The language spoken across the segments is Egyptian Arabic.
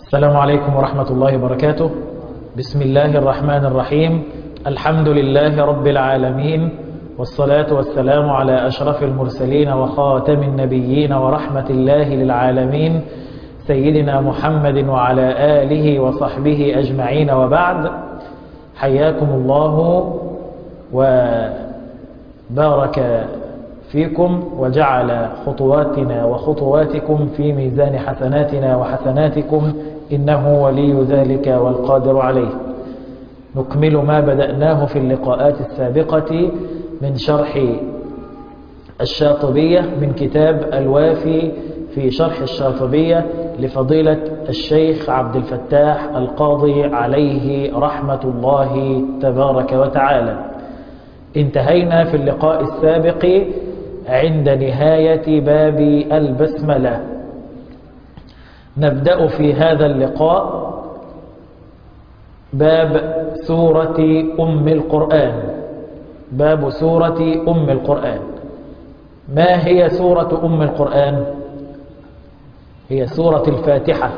السلام عليكم ورحمة الله وبركاته بسم الله الرحمن الرحيم الحمد لله رب العالمين والصلاة والسلام على أشرف المرسلين وخاتم النبيين ورحمة الله للعالمين سيدنا محمد وعلى آله وصحبه أجمعين وبعد حياكم الله وبارك فيكم وجعل خطواتنا وخطواتكم في ميزان حسناتنا وحسناتكم إنه ولي ذلك والقادر عليه نكمل ما بدأناه في اللقاءات السابقة من شرح الشاطبية من كتاب الوافي في شرح الشاطبية لفضيلة الشيخ عبد الفتاح القاضي عليه رحمة الله تبارك وتعالى انتهينا في اللقاء السابق عند نهاية باب البسملة نبدأ في هذا اللقاء باب سورة أم القرآن باب سورة أم القرآن ما هي سورة أم القرآن هي سورة الفاتحة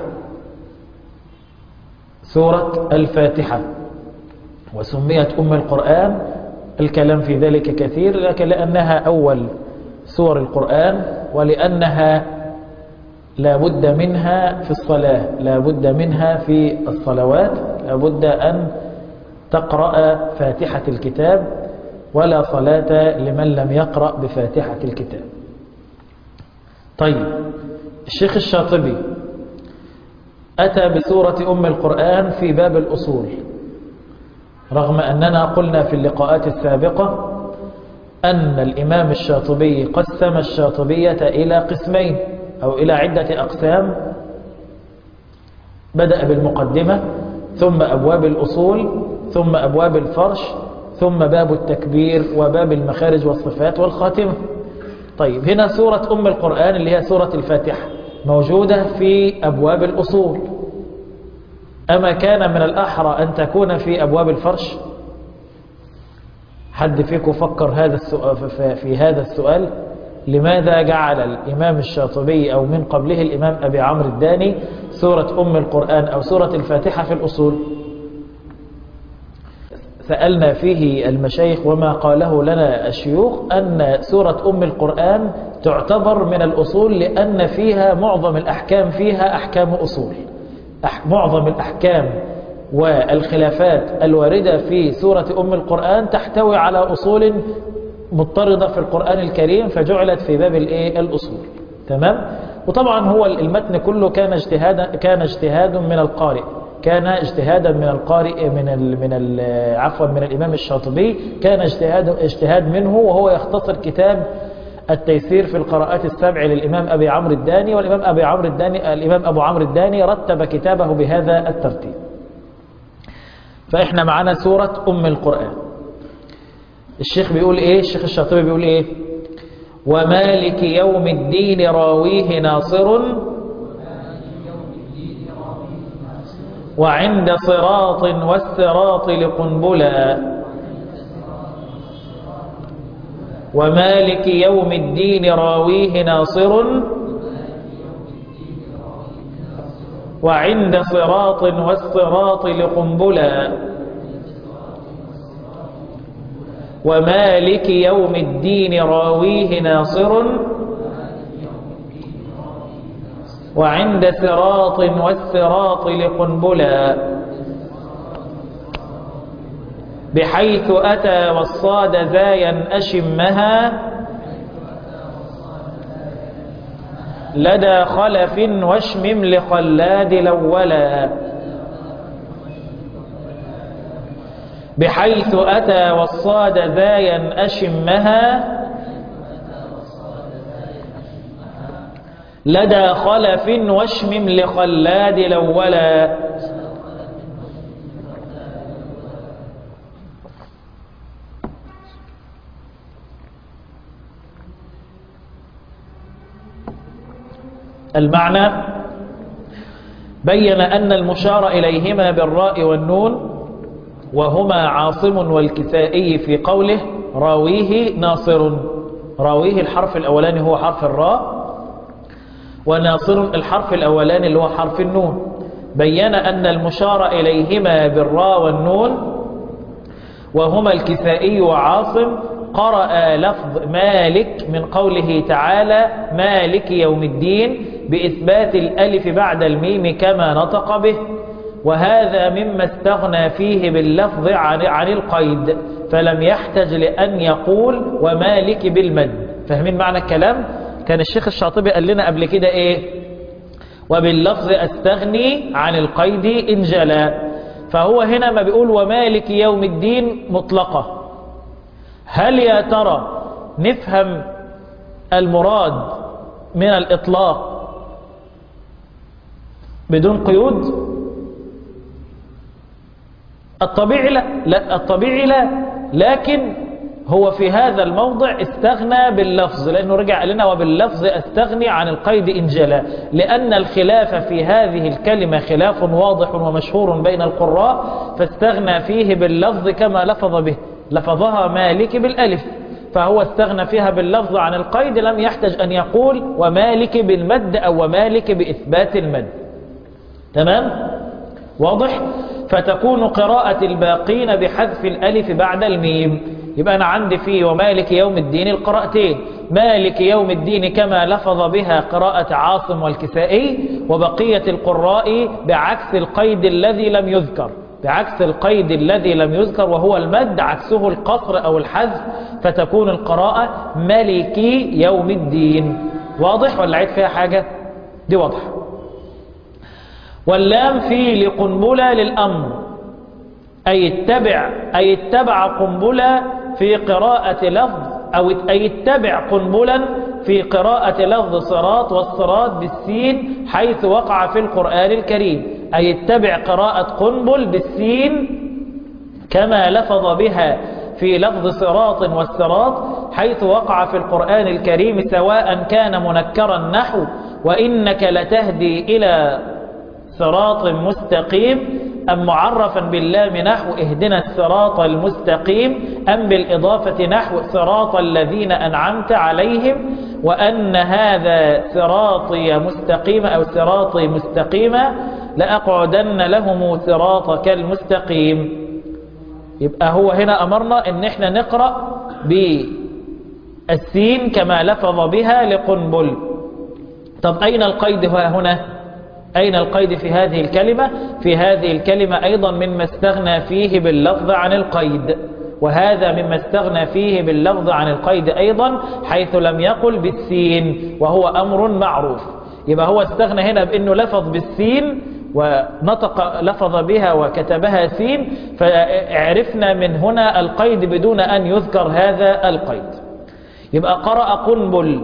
سورة الفاتحة وسميت أم القرآن الكلام في ذلك كثير لكن لأنها أول سور القرآن ولأنها لا بد منها في الصلاة لا بد منها في الصلوات لا بد أن تقرأ فاتحة الكتاب ولا صلاة لمن لم يقرأ بفاتحة الكتاب طيب الشيخ الشاطبي أتى بسورة أم القرآن في باب الأصول رغم أننا قلنا في اللقاءات السابقة أن الإمام الشاطبي قسم الشاطبية إلى قسمين أو إلى عدة أقسام بدأ بالمقدمة ثم أبواب الأصول ثم أبواب الفرش ثم باب التكبير وباب المخارج والصفات والخاتمة طيب هنا سورة أم القرآن اللي هي سورة الفاتحة موجودة في أبواب الأصول أما كان من الأحرى أن تكون في أبواب الفرش حد فيكم فكر هذا السؤال في هذا السؤال لماذا جعل الإمام الشاطبي أو من قبله الإمام أبي عمرو الداني سورة أم القرآن أو سورة الفاتحة في الأصول سألنا فيه المشايخ وما قاله لنا الشيوخ أن سورة أم القرآن تعتبر من الأصول لأن فيها معظم الأحكام فيها أحكام أصول معظم الأحكام والخلافات الواردة في سورة أم القرآن تحتوي على أصول مضطردة في القرآن الكريم فجعلت في باب الايه الأصول تمام وطبعا هو المتن كله كان اجتهاد كان اجتهاد من القارئ كان اجتهادا من القارئ من ال من ال عفوا من الإمام الشاطبي كان اجتهاد اجتهاد منه وهو يختصر كتاب التيسير في القراءات السبع للإمام أبي عمرو الداني والإمام أبي عمرو الداني الإمام أبو عمرو الداني رتب كتابه بهذا الترتيب فإحنا معنا سورة أم القرآن الشيخ بيقول إيه الشيخ الشاطبي بيقول إيه ومالك يوم الدين راويه ناصر وعند صراط والصراط لقنبلا ومالك يوم الدين راويه ناصر وعند صراط والصراط لقنبلا ومالك يوم الدين راويه ناصر وعند صراط والصراط لقنبلا بحيث أتى والصاد ذايا أشمها لدى خلف واشمم لخلاد الأولا بحيث أتى والصاد ذايا أشمها لدى خلف واشمم لخلاد الأولا المعنى بين أن المشار إليهما بالراء والنون وهما عاصم والكسائي في قوله راويه ناصر راويه الحرف الأولاني هو حرف الراء وناصر الحرف الأولاني اللي هو حرف النون بين أن المشار إليهما بالراء والنون وهما الكسائي وعاصم قرأ لفظ مالك من قوله تعالى مالك يوم الدين بإثبات الألف بعد الميم كما نطق به وهذا مما استغنى فيه باللفظ عن, عن القيد فلم يحتج لأن يقول ومالك بالمد فاهمين معنى الكلام كان الشيخ الشاطبي قال لنا قبل كده ايه وباللفظ استغني عن القيد إن جلا فهو هنا ما بيقول ومالك يوم الدين مطلقة هل يا ترى نفهم المراد من الإطلاق بدون قيود الطبيعي لا, لا الطبيعي لا لكن هو في هذا الموضع استغنى باللفظ لأنه رجع لنا وباللفظ استغني عن القيد إن جلا لأن الخلاف في هذه الكلمة خلاف واضح ومشهور بين القراء فاستغنى فيه باللفظ كما لفظ به لفظها مالك بالألف فهو استغنى فيها باللفظ عن القيد لم يحتج أن يقول ومالك بالمد أو ومالك بإثبات المد تمام واضح فتكون قراءة الباقين بحذف الألف بعد الميم يبقى أنا عندي فيه ومالك يوم الدين القراءتين مالك يوم الدين كما لفظ بها قراءة عاصم والكسائي وبقية القراء بعكس القيد الذي لم يذكر بعكس القيد الذي لم يذكر وهو المد عكسه القصر أو الحذف فتكون القراءة ملكي يوم الدين واضح ولا عيد فيها حاجة دي واضحة واللام في لقنبلة للأمر أي اتبع أي اتبع قنبلة في قراءة لفظ أو أي اتبع قنبلا في قراءة لفظ صراط والصراط بالسين حيث وقع في القرآن الكريم أي اتبع قراءة قنبل بالسين كما لفظ بها في لفظ صراط والصراط حيث وقع في القرآن الكريم سواء كان منكرا نحو وإنك لتهدي إلى صراط مستقيم أم معرفا باللام نحو اهدنا الصراط المستقيم أم بالإضافة نحو صراط الذين أنعمت عليهم وأن هذا صراطي مستقيم أو صراطي مستقيمة لأقعدن لهم صراطك المستقيم يبقى هو هنا أمرنا أن احنا نقرأ بالسين كما لفظ بها لقنبل طب أين القيد هنا أين القيد في هذه الكلمة في هذه الكلمة أيضا مما استغنى فيه باللفظ عن القيد وهذا مما استغنى فيه باللفظ عن القيد أيضا حيث لم يقل بالسين وهو أمر معروف يبقى هو استغنى هنا بأنه لفظ بالسين ونطق لفظ بها وكتبها سين فعرفنا من هنا القيد بدون أن يذكر هذا القيد يبقى قرأ قنبل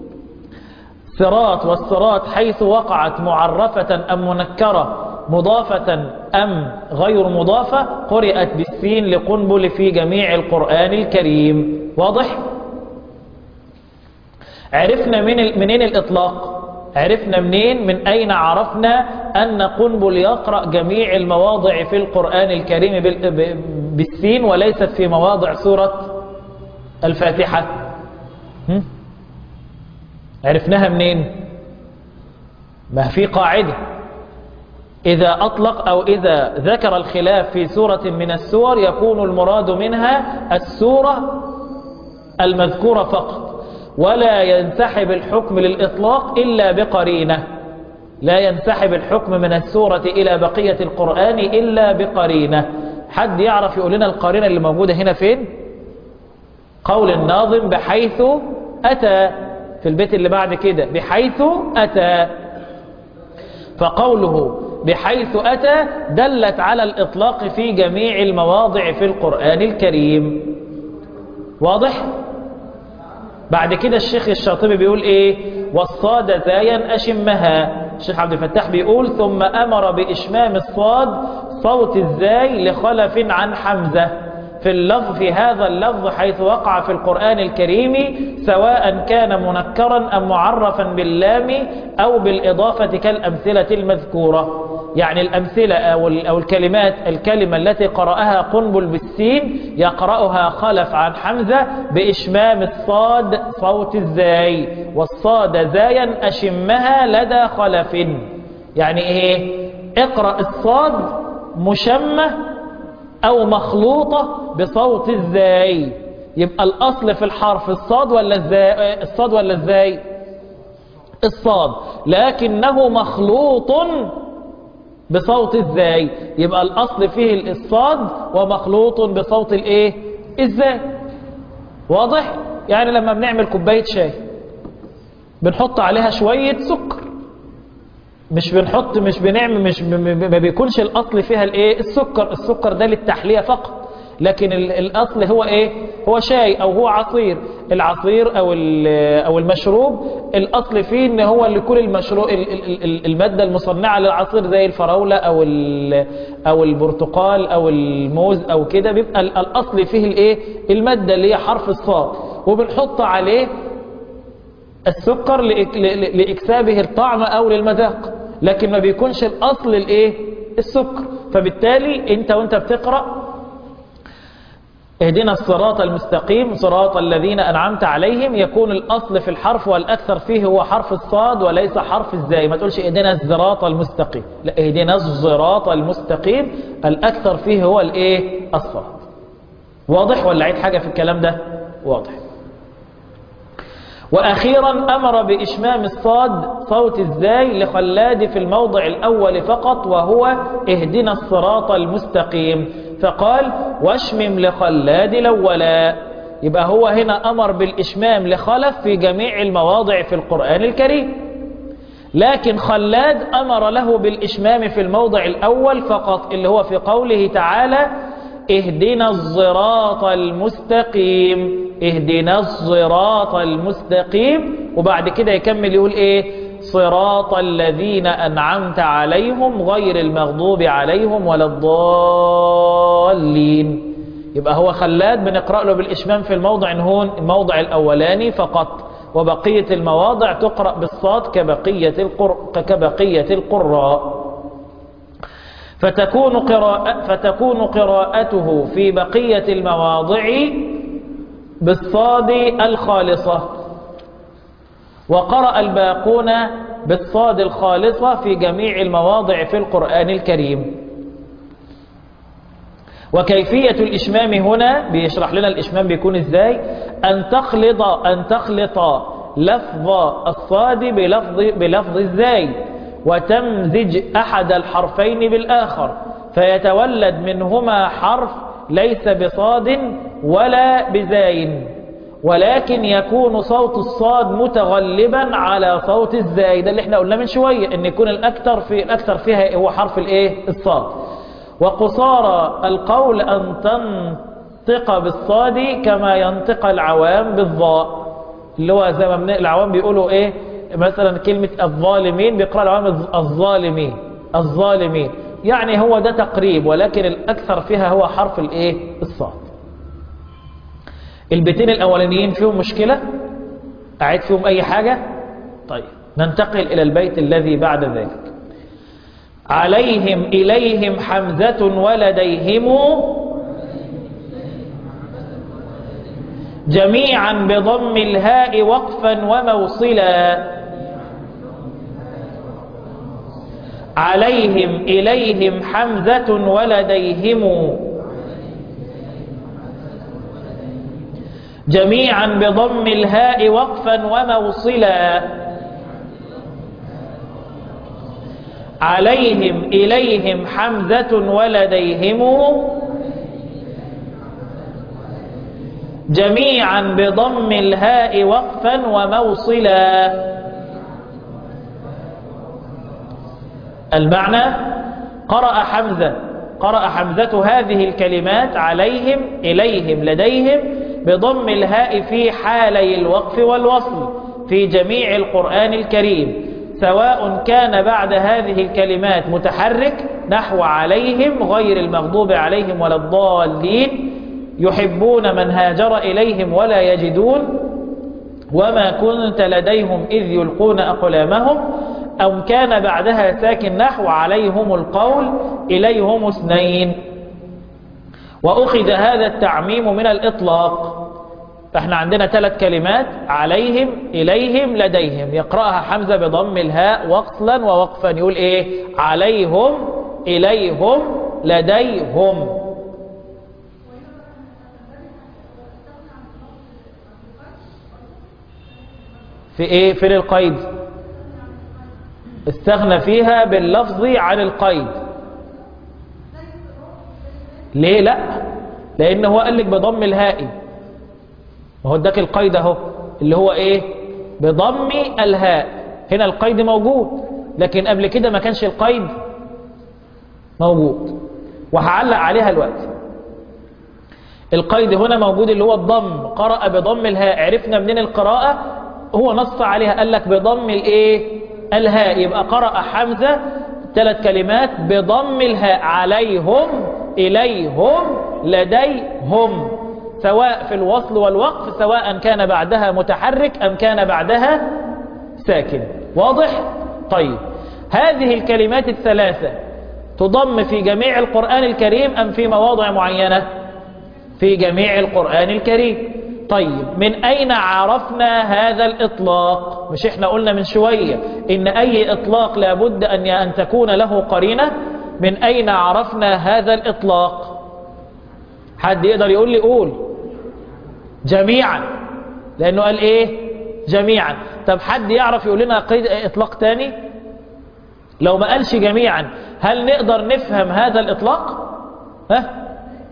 صراط والصراط حيث وقعت معرفة أم منكرة مضافة أم غير مضافة قرأت بالسين لقنبل في جميع القرآن الكريم واضح؟ عرفنا من منين الإطلاق عرفنا منين من أين عرفنا أن قنبل يقرأ جميع المواضع في القرآن الكريم بالسين وليست في مواضع سورة الفاتحة هم؟ عرفناها منين ما في قاعدة إذا أطلق أو إذا ذكر الخلاف في سورة من السور يكون المراد منها السورة المذكورة فقط ولا ينسحب الحكم للإطلاق إلا بقرينة لا ينسحب الحكم من السورة إلى بقية القرآن إلا بقرينة حد يعرف يقول لنا القرينة اللي موجودة هنا فين قول الناظم بحيث أتى في البيت اللي بعد كده بحيث أتى فقوله بحيث أتى دلت على الإطلاق في جميع المواضع في القرآن الكريم واضح؟ بعد كده الشيخ الشاطبي بيقول ايه والصاد زايا أشمها الشيخ عبد الفتاح بيقول ثم أمر بإشمام الصاد صوت الزاي لخلف عن حمزة في اللفظ في هذا اللفظ حيث وقع في القرآن الكريم سواء كان منكرا أم معرفا باللام أو بالإضافة كالأمثلة المذكورة يعني الأمثلة أو أو الكلمات الكلمة التي قرأها قنبل بالسين يقرأها خلف عن حمزة بإشمام الصاد صوت الزاي والصاد زايا أشمها لدى خلف يعني إيه اقرأ الصاد مشمة أو مخلوطة بصوت الزاي يبقى الأصل في الحرف الصاد ولا الزاي الصاد ولا الزاي الصاد لكنه مخلوط بصوت الزاي يبقى الأصل فيه الصاد ومخلوط بصوت الايه الزاي واضح يعني لما بنعمل كوباية شاي بنحط عليها شوية سكر مش بنحط مش بنعمل مش ما بيكونش الأصل فيها الايه السكر السكر ده للتحلية فقط لكن الأصل هو ايه هو شاي او هو عصير العصير او او المشروب الأصل فيه ان هو اللي كل المشروب المادة المصنعة للعصير زي الفراولة او او البرتقال او الموز او كده بيبقى الأصل فيه الايه المادة اللي هي حرف الصاد وبنحط عليه السكر لإكسابه الطعم أو للمذاق لكن ما بيكونش الأصل الإيه؟ السكر فبالتالي أنت وأنت بتقرأ اهدنا الصراط المستقيم صراط الذين أنعمت عليهم يكون الأصل في الحرف والأكثر فيه هو حرف الصاد وليس حرف الزاي ما تقولش اهدنا الصراط المستقيم لا اهدنا الصراط المستقيم الأكثر فيه هو الإيه؟ الصاد واضح ولا عيد حاجة في الكلام ده واضح وأخيرا أمر بإشمام الصاد صوت الزاي لخلاد في الموضع الأول فقط وهو اهدنا الصراط المستقيم فقال واشمم لخلاد الأولا يبقى هو هنا أمر بالإشمام لخلف في جميع المواضع في القرآن الكريم لكن خلاد أمر له بالإشمام في الموضع الأول فقط اللي هو في قوله تعالى اهدنا الصراط المستقيم اهدنا الصراط المستقيم وبعد كده يكمل يقول ايه صراط الذين أنعمت عليهم غير المغضوب عليهم ولا الضالين يبقى هو خلاد بنقرأ له بالإشمام في الموضع هون الموضع الأولاني فقط وبقية المواضع تقرأ بالصاد كبقية, القر... كبقية القراء فتكون, قراءة فتكون قراءته في بقية المواضع بالصاد الخالصة وقرأ الباقون بالصاد الخالصة في جميع المواضع في القرآن الكريم وكيفية الإشمام هنا بيشرح لنا الإشمام بيكون إزاي أن تخلط أن تخلط لفظ الصاد بلفظ بلفظ الزاي وتمزج أحد الحرفين بالآخر فيتولد منهما حرف ليس بصاد ولا بزاي ولكن يكون صوت الصاد متغلبا على صوت الزاي ده اللي احنا قلنا من شوية ان يكون الأكثر في الأكثر فيها هو حرف الايه الصاد وقصارى القول أن تنطق بالصاد كما ينطق العوام بالضاء اللي هو زي ما العوام بيقولوا ايه مثلا كلمة الظالمين بيقرأ العوام الظالمين الظالمين يعني هو ده تقريب ولكن الأكثر فيها هو حرف الايه الصاد البيتين الأولانيين فيهم مشكلة أعيد فيهم أي حاجة طيب ننتقل إلى البيت الذي بعد ذلك عليهم إليهم حمزة ولديهم جميعا بضم الهاء وقفا وموصلا عليهم إليهم حمزة ولديهم جميعا بضم الهاء وقفا وموصلا عليهم إليهم حمزة ولديهم جميعا بضم الهاء وقفا وموصلا المعنى قرأ حمزة قرأ حمزة هذه الكلمات عليهم إليهم لديهم بضم الهاء في حالي الوقف والوصل في جميع القرآن الكريم سواء كان بعد هذه الكلمات متحرك نحو عليهم غير المغضوب عليهم ولا الضالين يحبون من هاجر إليهم ولا يجدون وما كنت لديهم إذ يلقون أقلامهم أو كان بعدها ساكن نحو عليهم القول إليهم اثنين وأخذ هذا التعميم من الإطلاق فاحنا عندنا ثلاث كلمات عليهم إليهم لديهم يقرأها حمزة بضم الهاء وصلا ووقفا يقول ايه عليهم إليهم لديهم في ايه فين القيد استغنى فيها باللفظ عن القيد ليه لا لان هو قال لك بضم الهاء ما هو اداك القيد اهو اللي هو ايه بضم الهاء هنا القيد موجود لكن قبل كده ما كانش القيد موجود وهعلق عليها الوقت القيد هنا موجود اللي هو الضم قرأ بضم الهاء عرفنا منين القراءة هو نص عليها قال لك بضم الايه الهاء يبقى قرأ حمزة ثلاث كلمات بضم الهاء عليهم إليهم لديهم سواء في الوصل والوقف سواء كان بعدها متحرك أم كان بعدها ساكن واضح؟ طيب هذه الكلمات الثلاثة تضم في جميع القرآن الكريم أم في مواضع معينة في جميع القرآن الكريم طيب من أين عرفنا هذا الإطلاق مش إحنا قلنا من شوية إن أي إطلاق لابد أن أن تكون له قرينة من أين عرفنا هذا الإطلاق حد يقدر يقول لي قول جميعا لأنه قال إيه جميعا طب حد يعرف يقول لنا قيد إطلاق تاني لو ما قالش جميعا هل نقدر نفهم هذا الإطلاق ها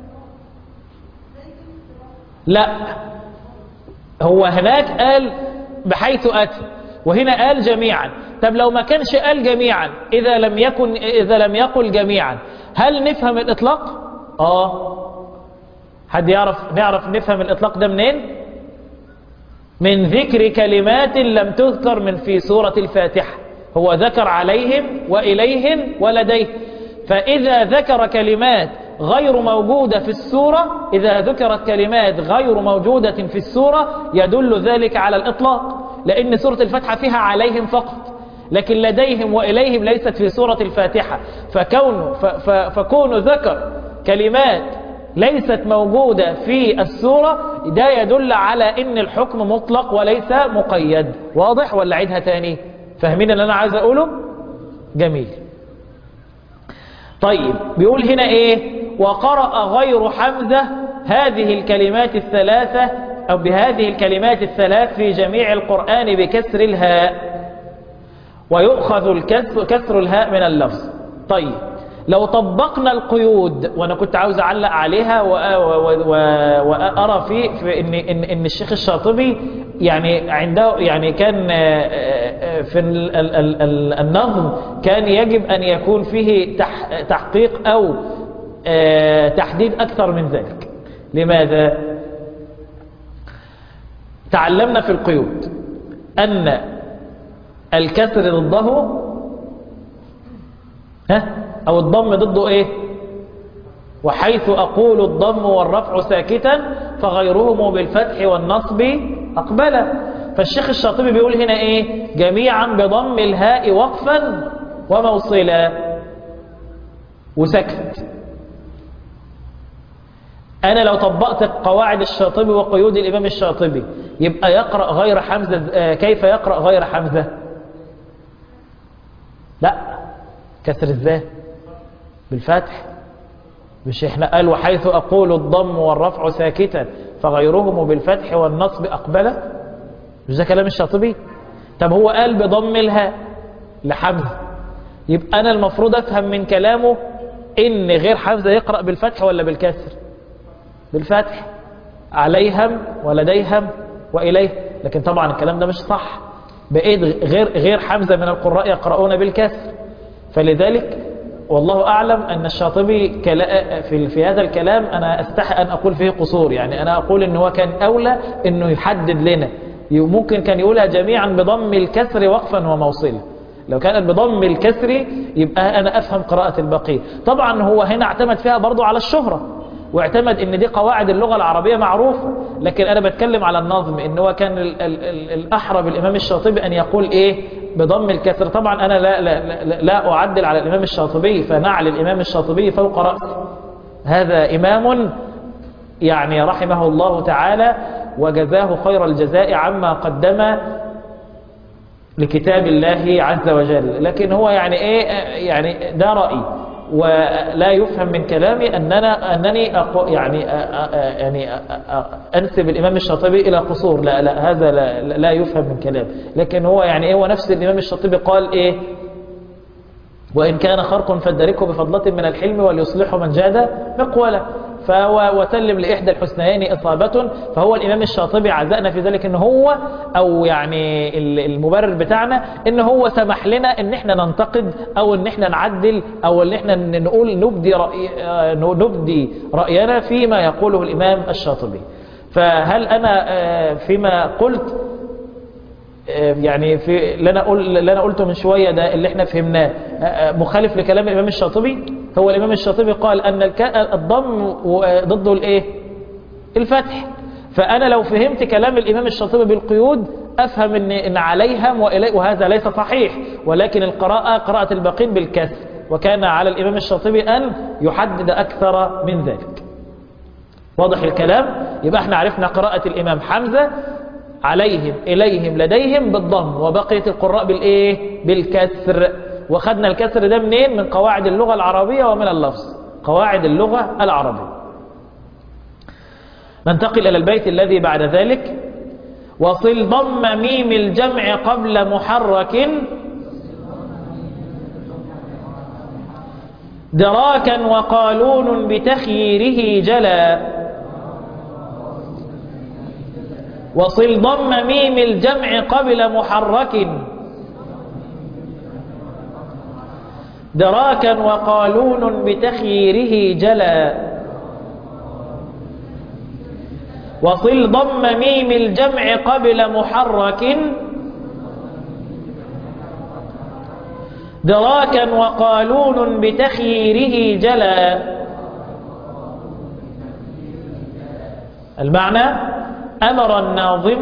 لا هو هناك قال بحيث أتى وهنا قال جميعا طب لو ما كانش قال جميعا إذا لم يكن إذا لم يقل جميعا هل نفهم الإطلاق آه حد يعرف نعرف نفهم الإطلاق ده منين من ذكر كلمات لم تذكر من في سورة الفاتحة هو ذكر عليهم وإليهم ولديه فإذا ذكر كلمات غير موجودة في السورة إذا ذكرت كلمات غير موجودة في السورة يدل ذلك على الإطلاق لأن سورة الفاتحة فيها عليهم فقط لكن لديهم وإليهم ليست في سورة الفاتحة فكون فكون ذكر كلمات ليست موجودة في السورة ده يدل على ان الحكم مطلق وليس مقيد واضح ولا عيدها تاني فاهمين اللي انا عايز اقوله جميل طيب بيقول هنا ايه وقرأ غير حمزة هذه الكلمات الثلاثة او بهذه الكلمات الثلاث في جميع القرآن بكسر الهاء ويؤخذ الكسر كسر الهاء من اللفظ طيب لو طبقنا القيود وانا كنت عاوز اعلق عليها وارى في, في ان ان ان الشيخ الشاطبي يعني عنده يعني كان في النظم كان يجب ان يكون فيه تحقيق او تحديد اكثر من ذلك لماذا تعلمنا في القيود ان الكسر ضده ها أو الضم ضده إيه وحيث أقول الضم والرفع ساكتا فغيرهم بالفتح والنصب أقبلا فالشيخ الشاطبي بيقول هنا إيه جميعا بضم الهاء وقفا وموصلا وسكت أنا لو طبقت قواعد الشاطبي وقيود الإمام الشاطبي يبقى يقرأ غير حمزة كيف يقرأ غير حمزة لا كسر ازاي بالفتح مش احنا قال وحيث اقول الضم والرفع ساكتا فغيرهم بالفتح والنصب اقبلا مش ده كلام الشاطبي طب هو قال بضم الهاء لحمزه يبقى انا المفروض افهم من كلامه ان غير حمزه يقرا بالفتح ولا بالكسر بالفتح عليهم ولديهم واليه لكن طبعا الكلام ده مش صح بقيت غير غير حمزه من القراء يقرؤون بالكسر فلذلك والله أعلم أن الشاطبي في, في هذا الكلام أنا أستحي أن أقول فيه قصور يعني أنا أقول أنه هو كان أولى أنه يحدد لنا ممكن كان يقولها جميعا بضم الكسر وقفا وموصلا لو كانت بضم الكسر يبقى أنا أفهم قراءة البقية طبعا هو هنا اعتمد فيها برضو على الشهرة واعتمد ان دي قواعد اللغة العربية معروفة لكن انا بتكلم على النظم ان هو كان ال ال ال الاحرى بالامام الشاطبي ان يقول ايه بضم الكسر طبعا انا لا, لا, لا, لا اعدل على الامام الشاطبي فنعل الامام الشاطبي فوق رأسي هذا امام يعني رحمه الله تعالى وجزاه خير الجزاء عما قدم لكتاب الله عز وجل لكن هو يعني ايه يعني ده رأي ولا يفهم من كلامي أننا أنني أقو يعني يعني أنسب الإمام الشاطبي إلى قصور لا لا هذا لا, لا يفهم من كلام لكن هو يعني إيه هو نفس الإمام الشاطبي قال إيه وإن كان خرق فادركه بفضلة من الحلم وليصلحه من جاد مقولا فهو وسلم لإحدى الحسنيين إصابة فهو الإمام الشاطبي عزقنا في ذلك إن هو أو يعني المبرر بتاعنا إن هو سمح لنا إن إحنا ننتقد أو إن إحنا نعدل أو إن إحنا نقول نبدي رأي نبدي رأينا فيما يقوله الإمام الشاطبي فهل أنا فيما قلت يعني في اللي انا قل اللي انا قلته من شويه ده اللي احنا فهمناه مخالف لكلام الامام الشاطبي هو الامام الشاطبي قال ان الضم ضده الايه الفتح فانا لو فهمت كلام الامام الشاطبي بالقيود افهم ان ان عليهم وهذا ليس صحيح ولكن القراءه قراءه الباقين بالكسر وكان على الامام الشاطبي ان يحدد اكثر من ذلك واضح الكلام يبقى احنا عرفنا قراءه الامام حمزه عليهم إليهم لديهم بالضم وبقية القراء بالإيه بالكسر وخدنا الكسر ده منين من قواعد اللغة العربية ومن اللفظ قواعد اللغة العربية ننتقل إلى البيت الذي بعد ذلك وصل ضم ميم الجمع قبل محرك دراكا وقالون بتخييره جلا وصل ضم ميم الجمع قبل محرك دراكا وقالون بتخييره جلا وصل ضم ميم الجمع قبل محرك دراكا وقالون بتخييره جلا المعنى أمر الناظم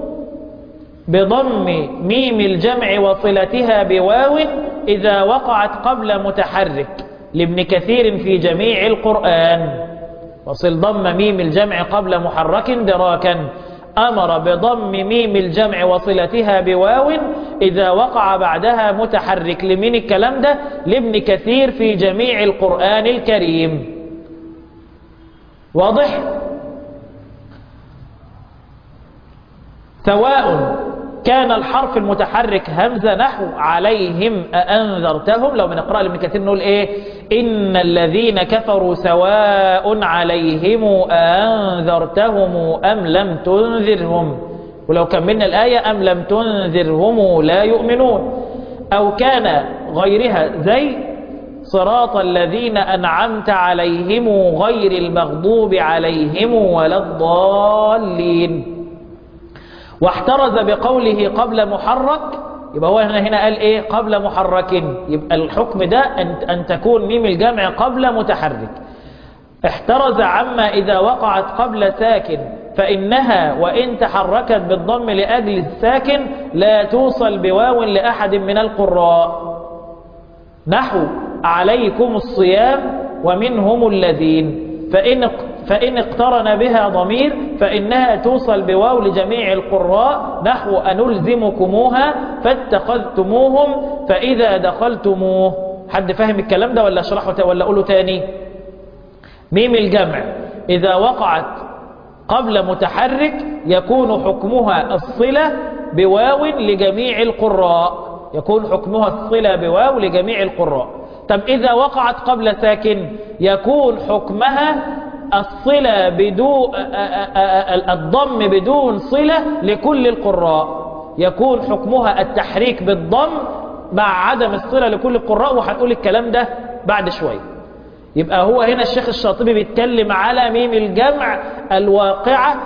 بضم ميم الجمع وصلتها بواو إذا وقعت قبل متحرك لابن كثير في جميع القرآن وصل ضم ميم الجمع قبل محرك دراكا أمر بضم ميم الجمع وصلتها بواو إذا وقع بعدها متحرك لمن الكلام ده لابن كثير في جميع القرآن الكريم واضح؟ سواء كان الحرف المتحرك همزة نحو عليهم أأنذرتهم لو بنقرأ لابن كثير نقول إيه إن الذين كفروا سواء عليهم أأنذرتهم أم لم تنذرهم ولو كملنا الآية أم لم تنذرهم لا يؤمنون أو كان غيرها زي صراط الذين أنعمت عليهم غير المغضوب عليهم ولا الضالين واحترز بقوله قبل محرك يبقى هو هنا هنا قال ايه قبل محرك يبقى الحكم ده ان, أن تكون ميم الجمع قبل متحرك احترز عما إذا وقعت قبل ساكن فإنها وإن تحركت بالضم لأجل الساكن لا توصل بواو لأحد من القراء نحو عليكم الصيام ومنهم الذين فإن فإن اقترن بها ضمير فإنها توصل بواو لجميع القراء نحو أنلزمكموها فاتخذتموهم فإذا دخلتموه حد فاهم الكلام ده ولا اشرحه ولا أقوله تاني ميم الجمع إذا وقعت قبل متحرك يكون حكمها الصلة بواو لجميع القراء يكون حكمها الصلة بواو لجميع القراء طب إذا وقعت قبل ساكن يكون حكمها الصلة بدون الضم بدون صلة لكل القراء يكون حكمها التحريك بالضم مع عدم الصلة لكل القراء وهنقول الكلام ده بعد شوية يبقى هو هنا الشيخ الشاطبي بيتكلم على ميم الجمع الواقعة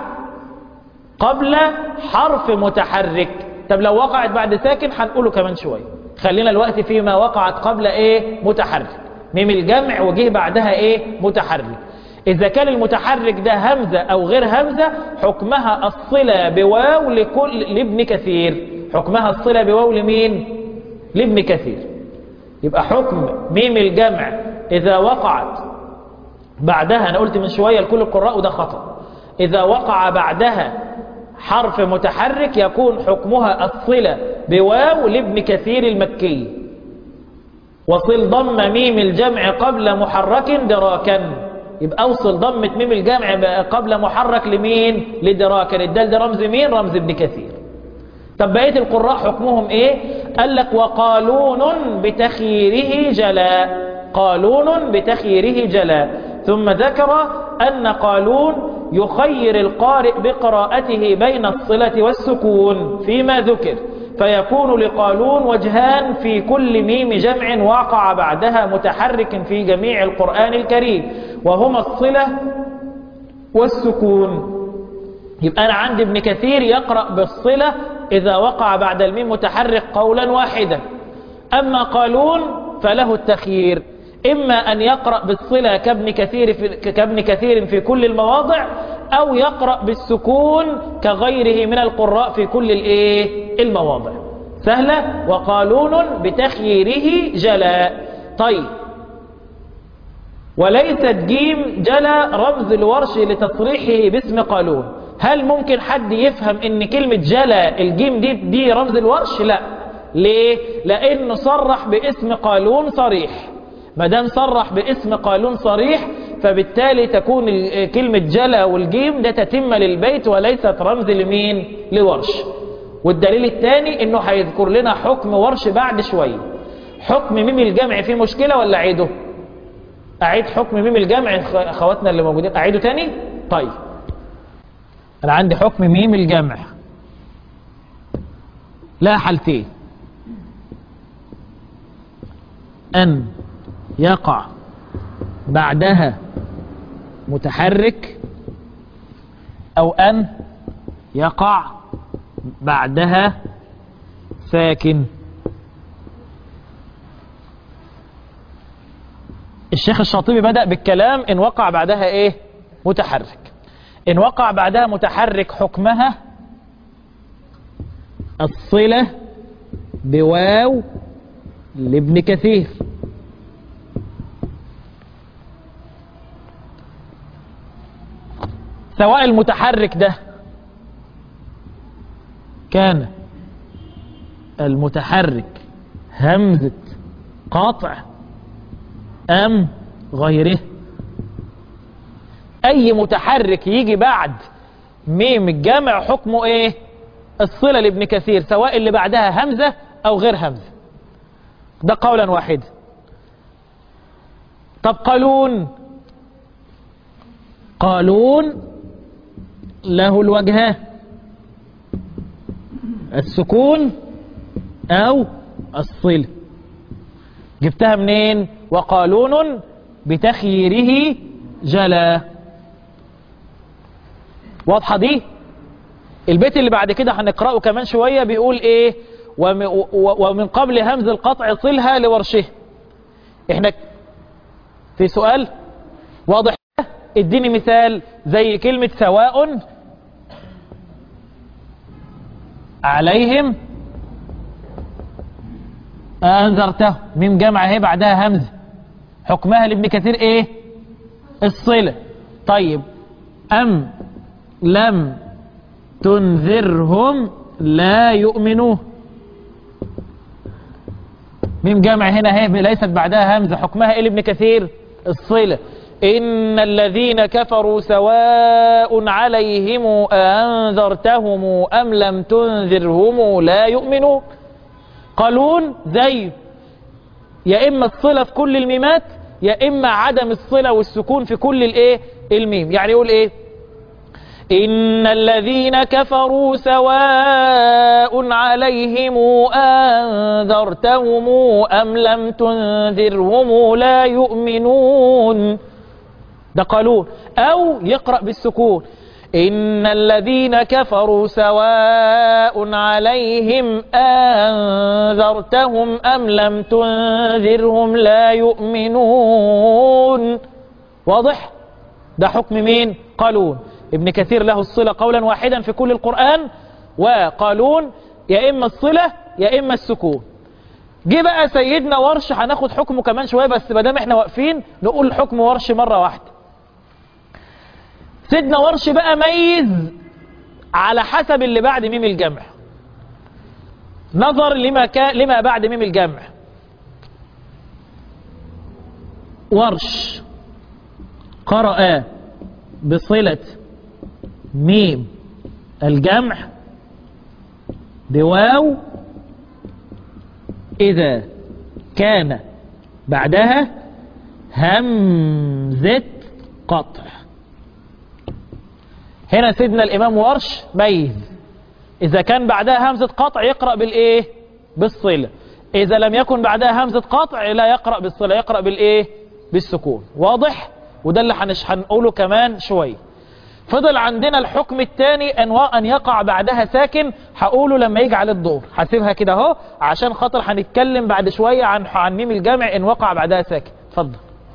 قبل حرف متحرك طب لو وقعت بعد ساكن هنقوله كمان شوية خلينا الوقت فيما وقعت قبل ايه متحرك ميم الجمع وجه بعدها ايه متحرك إذا كان المتحرك ده همزة أو غير همزة حكمها الصلة بواو لكل لابن كثير حكمها الصلة بواو لمين لابن كثير يبقى حكم ميم الجمع إذا وقعت بعدها أنا قلت من شوية لكل القراء وده خطأ إذا وقع بعدها حرف متحرك يكون حكمها الصلة بواو لابن كثير المكي وصل ضم ميم الجمع قبل محرك دراكا يبقى اوصل ضمة ميم الجمع قبل محرك لمين لدراكا الدال ده رمز مين رمز ابن كثير طب بقية القراء حكمهم ايه قال لك وقالون بتخييره جلاء قالون بتخييره جلاء ثم ذكر أن قالون يخير القارئ بقراءته بين الصلة والسكون فيما ذكر فيكون لقالون وجهان في كل ميم جمع وقع بعدها متحرك في جميع القرآن الكريم وهما الصلة والسكون يبقى أنا عندي ابن كثير يقرأ بالصلة إذا وقع بعد الميم متحرك قولا واحدا أما قالون فله التخيير إما أن يقرأ بالصلة كابن كثير في, كابن كثير في كل المواضع أو يقرأ بالسكون كغيره من القراء في كل الإيه المواضع سهلة وقالون بتخييره جلاء طيب وليست جيم جلا رمز الورش لتصريحه باسم قالون هل ممكن حد يفهم ان كلمة جلا الجيم دي دي رمز الورش لا ليه لانه صرح باسم قالون صريح ما دام صرح باسم قالون صريح فبالتالي تكون كلمة جلا والجيم ده تتم للبيت وليست رمز لمين لورش والدليل الثاني انه هيذكر لنا حكم ورش بعد شوية حكم ميم الجمع فيه مشكلة ولا اعيده اعيد حكم ميم الجمع اخواتنا اللي موجودين اعيده تاني طيب انا عندي حكم ميم الجمع لا حالتين ان يقع بعدها متحرك او ان يقع بعدها ساكن الشيخ الشاطبي بدأ بالكلام ان وقع بعدها ايه متحرك ان وقع بعدها متحرك حكمها الصلة بواو لابن كثير سواء المتحرك ده كان المتحرك همزة قاطع أم غيره أي متحرك يجي بعد ميم الجمع حكمه إيه الصلة لابن كثير سواء اللي بعدها همزة أو غير همزة ده قولا واحد طب قالون قالون له الوجهان السكون أو الصلة جبتها منين وقالون بتخييره جلا واضحة دي البيت اللي بعد كده هنقرأه كمان شوية بيقول ايه ومن قبل همز القطع صلها لورشه احنا في سؤال واضح اديني مثال زي كلمة سواء عليهم أنذرته ميم جمع اهي بعدها همزة حكمها لابن كثير ايه الصلة طيب أم لم تنذرهم لا يؤمنوا ميم جمع هنا اهي ليست بعدها همزة حكمها ايه لابن كثير الصلة إن الذين كفروا سواء عليهم أنذرتهم أم لم تنذرهم لا يؤمنوا قالون زي يا إما الصلة في كل الميمات يا إما عدم الصلة والسكون في كل الإيه الميم يعني يقول إيه إن الذين كفروا سواء عليهم أنذرتهم أم لم تنذرهم لا يؤمنون ده قالون أو يقرأ بالسكون إن الذين كفروا سواء عليهم أنذرتهم أم لم تنذرهم لا يؤمنون واضح ده حكم مين قالون ابن كثير له الصلة قولا واحدا في كل القرآن وقالون يا إما الصلة يا إما السكون جه بقى سيدنا ورش هناخد حكمه كمان شوية بس ما دام احنا واقفين نقول حكم ورش مرة واحدة سيدنا ورش بقى ميز على حسب اللي بعد ميم الجمع نظر لما كان لما بعد ميم الجمع ورش قرأ بصلة ميم الجمع بواو إذا كان بعدها همزة قطع هنا سيدنا الإمام ورش ميز إذا كان بعدها همزة قطع يقرأ بالإيه بالصلة إذا لم يكن بعدها همزة قطع لا يقرأ بالصلة يقرأ بالإيه بالسكون واضح وده اللي هنش- هنقوله كمان شوية فضل عندنا الحكم الثاني أن أن يقع بعدها ساكن هقوله لما يجي على الدور هسيبها كده اهو عشان خاطر هنتكلم بعد شوية عن عن ميم الجمع إن وقع بعدها ساكن اتفضل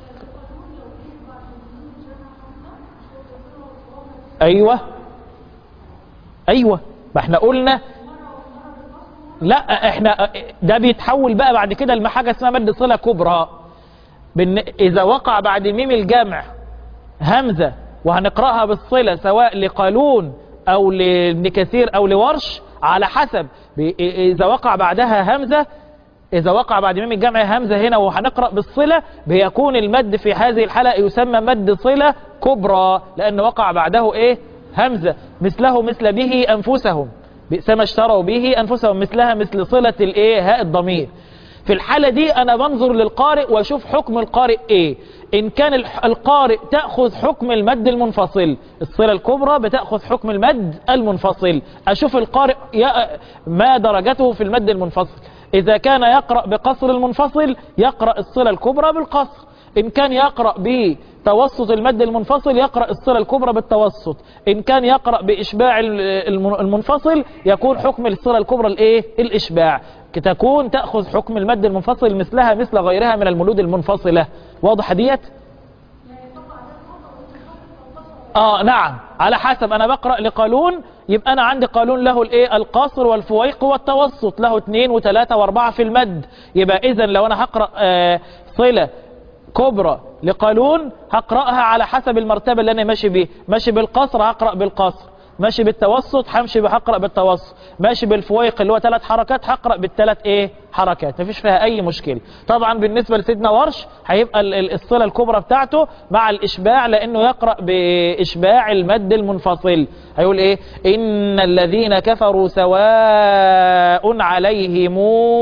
أيوه أيوه ما احنا قلنا لا احنا ده بيتحول بقى بعد كده لحاجه اسمها مد صله كبرى بن اذا وقع بعد ميم الجمع همزه وهنقراها بالصله سواء لقالون او لابن كثير او لورش على حسب ب- اذا وقع بعدها همزه إذا وقع بعد ميم الجمع همزة هنا وهنقرأ بالصلة بيكون المد في هذه الحالة يسمى مد صلة كبرى لأن وقع بعده إيه همزة مثله مثل به أنفسهم بئس ما اشتروا به أنفسهم مثلها مثل صلة الإيه هاء الضمير في الحالة دي أنا بنظر للقارئ وأشوف حكم القارئ إيه إن كان الح- القارئ تأخذ حكم المد المنفصل الصلة الكبرى بتأخذ حكم المد المنفصل أشوف القارئ يا- ما درجته في المد المنفصل إذا كان يقرأ بقصر المنفصل يقرأ الصلة الكبرى بالقصر إن كان يقرأ بتوسط المد المنفصل يقرأ الصلة الكبرى بالتوسط إن كان يقرأ بإشباع ال- الم- المنفصل يكون حكم الصلة الكبرى الإيه؟ الإشباع تكون تأخذ حكم المد المنفصل مثلها مثل غيرها من الملود المنفصلة واضح ديت؟ اه نعم على حسب انا بقرأ لقالون يبقى انا عندي قالون له الايه القاصر والفويق والتوسط له اثنين وثلاثة واربعة في المد يبقى اذا لو انا هقرأ آه صلة كبرى لقالون هقرأها على حسب المرتبة اللي انا ماشي بيه ماشي بالقصر هقرأ بالقصر ماشي بالتوسط همشي هقرأ بالتوسط ماشي بالفويق اللي هو ثلاث حركات هقرأ بالثلاث ايه حركات مفيش فيها اي مشكلة طبعا بالنسبة لسيدنا ورش هيبقى ال- ال- الصلة الكبرى بتاعته مع الاشباع لانه يقرأ باشباع المد المنفصل هيقول ايه ان الذين كفروا سواء عليهم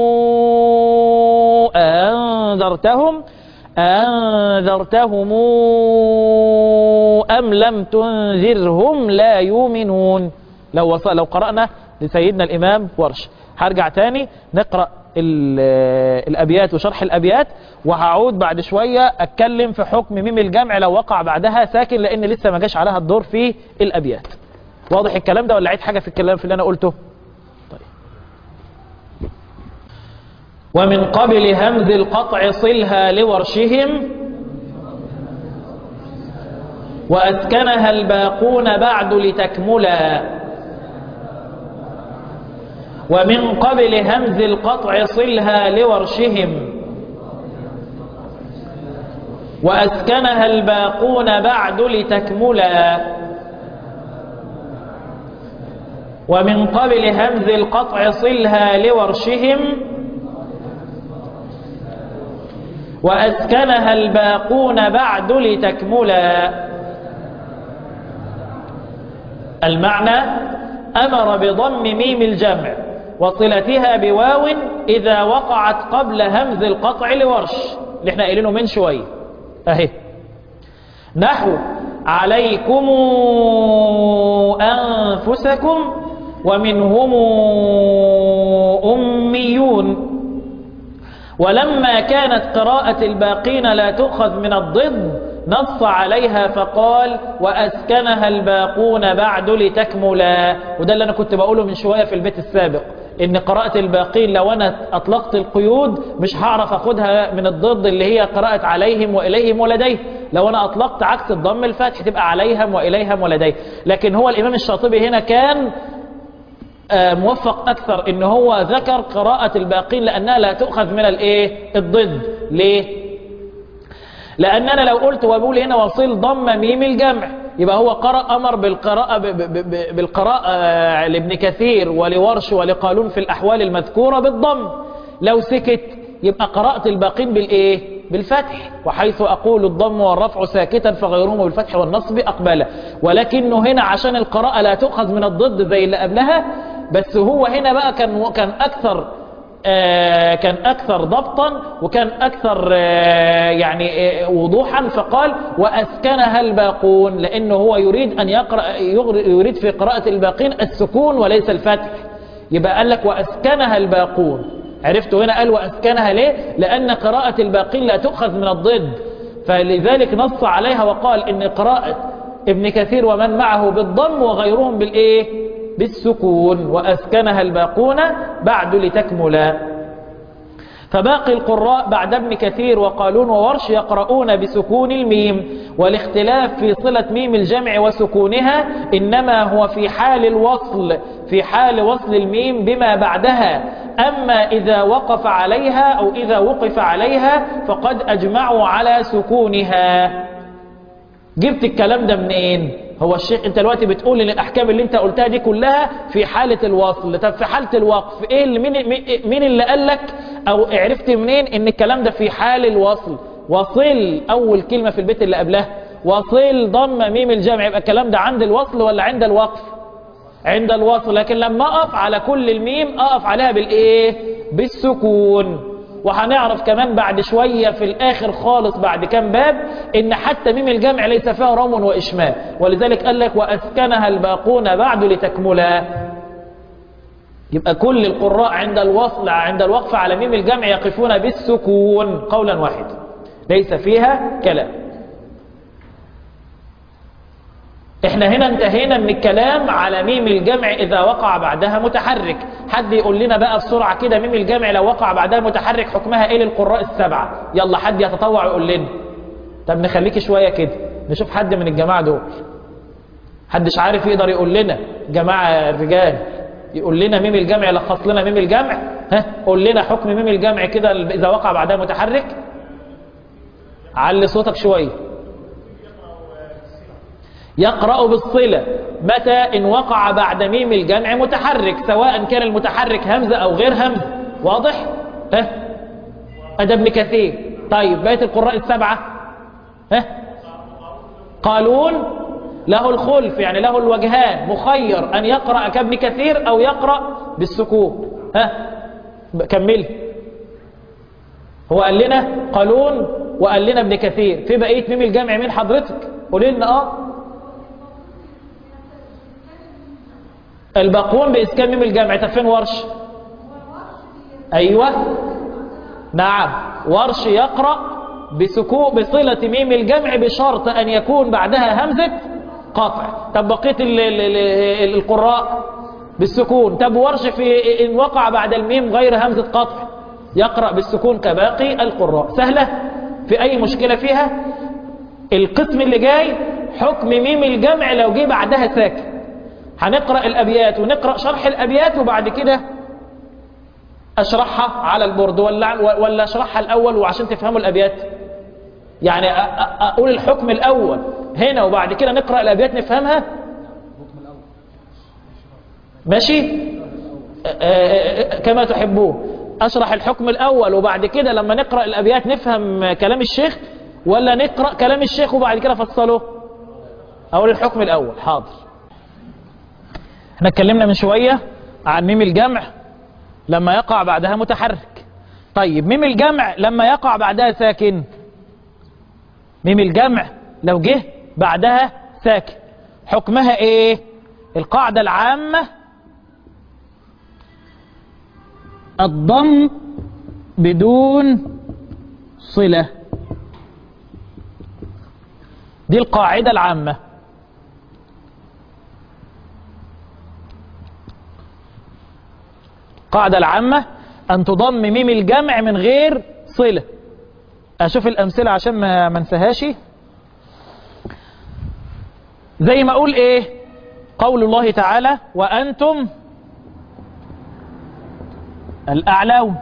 انذرتهم أنذرتهم أم لم تنذرهم لا يؤمنون لو وصل لو قرأنا لسيدنا الإمام ورش هرجع تاني نقرأ ال- الأبيات وشرح الأبيات وهعود بعد شوية أتكلم في حكم ميم الجمع لو وقع بعدها ساكن لأن لسه ما جاش عليها الدور في الأبيات واضح الكلام ده ولا عيد حاجة في الكلام في اللي أنا قلته ومن قبل همز القطع صلها لورشهم وأسكنها الباقون بعد لتكملا ومن قبل همز القطع صلها لورشهم وأسكنها الباقون بعد لتكملا ومن قبل همز القطع صلها لورشهم وأسكنها الباقون بعد لتكملا المعنى أمر بضم ميم الجمع وصلتها بواو إذا وقعت قبل همز القطع لورش اللي احنا قايلينه من شوية أهي نحو عليكم أنفسكم ومنهم أميون ولما كانت قراءة الباقين لا تؤخذ من الضد نص عليها فقال وأسكنها الباقون بعد لتكملا وده اللي أنا كنت بقوله من شوية في البيت السابق إن قراءة الباقين لو أنا أطلقت القيود مش هعرف أخدها من الضد اللي هي قراءة عليهم وإليهم ولديه لو أنا أطلقت عكس الضم الفتح تبقى عليهم وإليهم ولديه لكن هو الإمام الشاطبي هنا كان آه، موفق أكثر إن هو ذكر قراءة الباقين لأنها لا تؤخذ من الإيه الضد ليه لأن أنا لو قلت وبقول هنا وصل ضم ميم الجمع يبقى هو قرأ أمر بالقراءة ب- ب- ب- بالقراءة آه، لابن كثير ولورش ولقالون في الأحوال المذكورة بالضم لو سكت يبقى قراءة الباقين بالإيه بالفتح وحيث أقول الضم والرفع ساكتا فغيرهما بالفتح والنصب أقبله ولكنه هنا عشان القراءة لا تؤخذ من الضد زي اللي قبلها بس هو هنا بقى كان كان أكثر آه، كان أكثر ضبطا وكان أكثر آه، يعني آه، وضوحا فقال وأسكنها الباقون لأنه هو يريد أن يقرأ يغر- يريد في قراءة الباقين السكون وليس الفتح يبقى قال لك وأسكنها الباقون عرفتوا هنا قال وأسكنها ليه لأن قراءة الباقين لا تؤخذ من الضد فلذلك نص عليها وقال إن قراءة ابن كثير ومن معه بالضم وغيرهم بالإيه بالسكون وأسكنها الباقون بعد لتكملا فباقي القراء بعد ابن كثير وقالون وورش يقرؤون بسكون الميم والاختلاف في صلة ميم الجمع وسكونها إنما هو في حال الوصل في حال وصل الميم بما بعدها أما إذا وقف عليها أو إذا وقف عليها فقد أجمعوا على سكونها جبت الكلام ده منين هو الشيخ انت دلوقتي بتقول ان الاحكام اللي انت قلتها دي كلها في حالة الوصل طب في حالة الوقف ايه اللي مين, مين اللي قال لك او عرفت منين ان الكلام ده في حال الوصل وصل اول كلمة في البيت اللي قبلها وصل ضم ميم الجمع يبقى الكلام ده عند الوصل ولا عند الوقف عند الوصل لكن لما اقف على كل الميم اقف عليها بالايه بالسكون وهنعرف كمان بعد شوية في الآخر خالص بعد كام باب إن حتى ميم الجمع ليس فيها رم وإشمال ولذلك قال لك وأسكنها الباقون بعد لتكملا يبقى كل القراء عند الوصل عند الوقف على ميم الجمع يقفون بالسكون قولا واحدا ليس فيها كلام احنا هنا انتهينا من الكلام على ميم الجمع اذا وقع بعدها متحرك حد يقول لنا بقى بسرعة كده ميم الجمع لو وقع بعدها متحرك حكمها ايه للقراء السبعة يلا حد يتطوع يقول لنا طب نخليك شوية كده نشوف حد من الجماعة دول حدش عارف يقدر يقول لنا جماعة الرجال يقول لنا ميم الجمع لخص لنا ميم الجمع ها قول لنا حكم ميم الجمع كده اذا وقع بعدها متحرك علي صوتك شويه يقرأ بالصلة متى إن وقع بعد ميم الجمع متحرك سواء كان المتحرك همزة أو غير همزة واضح؟ ها؟ أدى ابن كثير طيب بقية القراء السبعة ها؟ قالون له الخلف يعني له الوجهان مخير أن يقرأ كابن كثير أو يقرأ بالسكون ها؟ كملي هو قال لنا قالون وقال لنا ابن كثير في بقية ميم الجمع مين حضرتك قولي لنا اه الباقون بإسكان ميم الجمع طب فين ورش أيوة نعم ورش يقرأ بسكو بصلة ميم الجمع بشرط أن يكون بعدها همزة قطع طب بقية ال ال ال القراء بالسكون طب ورش في إن وقع بعد الميم غير همزة قطع يقرأ بالسكون كباقي القراء سهلة في أي مشكلة فيها القسم اللي جاي حكم ميم الجمع لو جه بعدها ساكن هنقرأ الأبيات ونقرأ شرح الأبيات وبعد كده أشرحها على البورد ولا, ولا أشرحها الأول وعشان تفهموا الأبيات يعني أقول الحكم الأول هنا وبعد كده نقرأ الأبيات نفهمها ماشي كما تحبون أشرح الحكم الأول وبعد كده لما نقرأ الأبيات نفهم كلام الشيخ ولا نقرأ كلام الشيخ وبعد كده فصله أقول الحكم الأول حاضر احنا اتكلمنا من شوية عن ميم الجمع لما يقع بعدها متحرك طيب ميم الجمع لما يقع بعدها ساكن ميم الجمع لو جه بعدها ساكن حكمها ايه القاعدة العامة الضم بدون صلة دي القاعدة العامة القاعدة العامة أن تضم ميم الجمع من غير صلة أشوف الأمثلة عشان ما منسهاش زي ما أقول إيه قول الله تعالى وأنتم الأعلون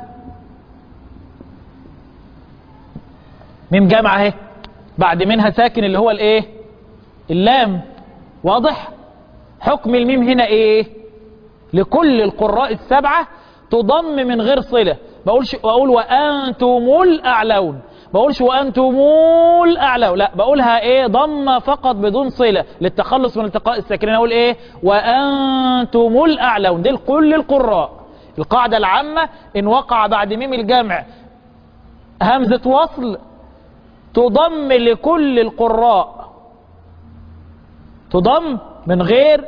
ميم جمع اهي بعد منها ساكن اللي هو الايه اللام واضح حكم الميم هنا ايه لكل القراء السبعة تضم من غير صلة بقولش بقول وأنتم الأعلون بقولش وأنتم الأعلون لا بقولها ايه ضم فقط بدون صلة للتخلص من التقاء الساكنين اقول ايه وأنتم الأعلون دي لكل القراء القاعدة العامة إن وقع بعد ميم الجمع همزة وصل تضم لكل القراء تضم من غير